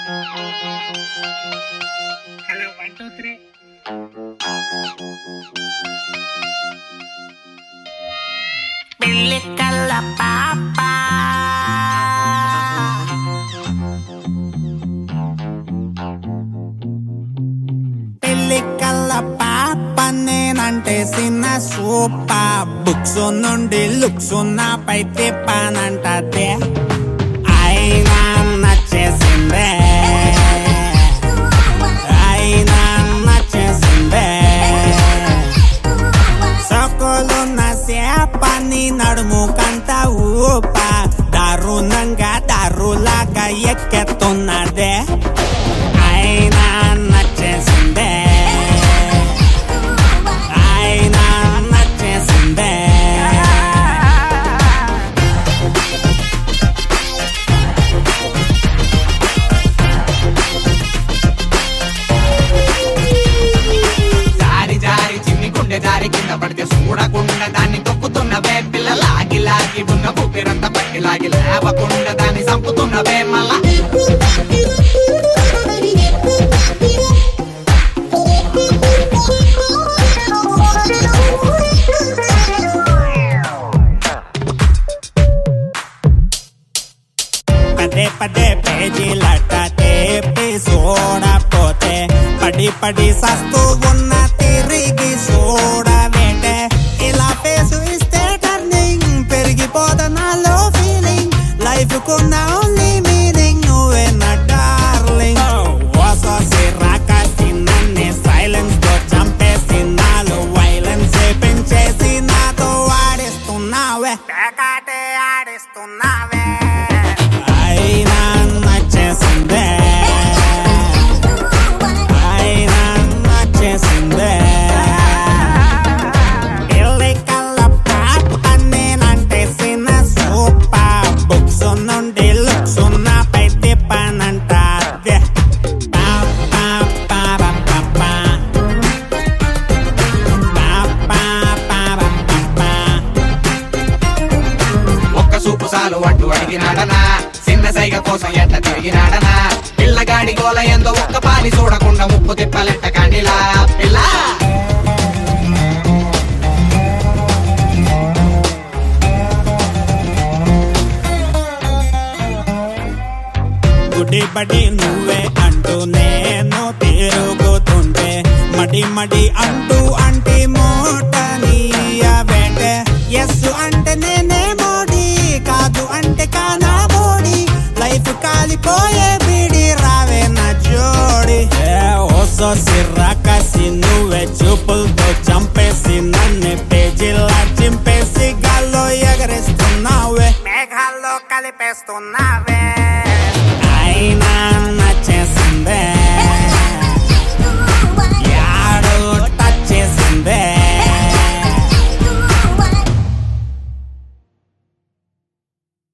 Hello one two three పెళ్లి కల్ల పాప పెళ్లి కల్ల పాప నేనంటే చిన్న సూప బుక్స్ నుండి లుక్స్ నాపై తిప్పానంటే అయినా నచ్చేసిందే అయినా నచ్చేసిందే సకోలున్న సేపని నడుము కంట ఊప దారుణంగా దారులాగా ఎక్కెత్తున్నదే అయినా నచ్చేసిందే అయినా నచ్చేసిందే జారి జారి చిన్ని గుండె జారి కింద పడితే చూడకుండా దాన్ని తొక్కుతున్నవే పిల్ల లాగి లాగి ఉన్న ఊపిరంత పట్టి లాగి లేవకుండా దాన్ని చంపుతున్నవే మళ్ళా పదే పదే పేజీలట తేపి చూడపోతే పడి పడి సస్తూ ఉన్న తిరిగి చూడవేటే ఇలా పేసు ఇస్తే టర్నింగ్ పెరిగిపోదా నాలో ఫీలింగ్ లైఫ్ కున్న ఓన్లీ మీనింగ్ నువ్వే నా డార్లింగ్ ఓసోసి రాకాసి నన్నే సైలెన్స్ తో చంపేసి నాలో వైలెన్స్ పెంచేసి నాతో ఆడిస్తున్నావే పేకాటే ఆడిస్తున్నావే అయినా నచ్చేసిందే అయినా నచ్చేసిందే ఇల్లి కల్ల పాప నేనంటే చిన్న సూప బుక్స్ నుండి లుక్స్ నాపై తిప్పానంట అదే. పా, పా, పా, పా, పా, పా. పా, పా, పా, పా, పా, పా. ఒక్క సూపు సాలు అడ్డు అడిగినాడనా చిన్న సైగ కోసం ఎట్ట తిరిగినాడనా పిల్లగాడి గోల ఎందో ఒక్క పాలి చూడకుండా ముప్పు తిప్పలెట్ట కండిలా పిల్ల గుడి బడి నువ్వే అంటూ నేను తిరుగుతుంటే మడి మడి అంటూ అంటే మూట నీయబెట్టే ఎస్ అంటే నేనే మోడి కాదు అంటే కానా బోడి లైఫ్ కాలిపోయే బిడి రావే నా జోడి ఏ ఓసో సిర్రాకసి నువ్వే చూపులతో చంపేసి నన్ను పేజీలా చింపేసి గాల్లో ఎగరేస్తున్నావే మేఘాల్లో కలిపేస్తున్నావే అయినా నచ్చేసిందే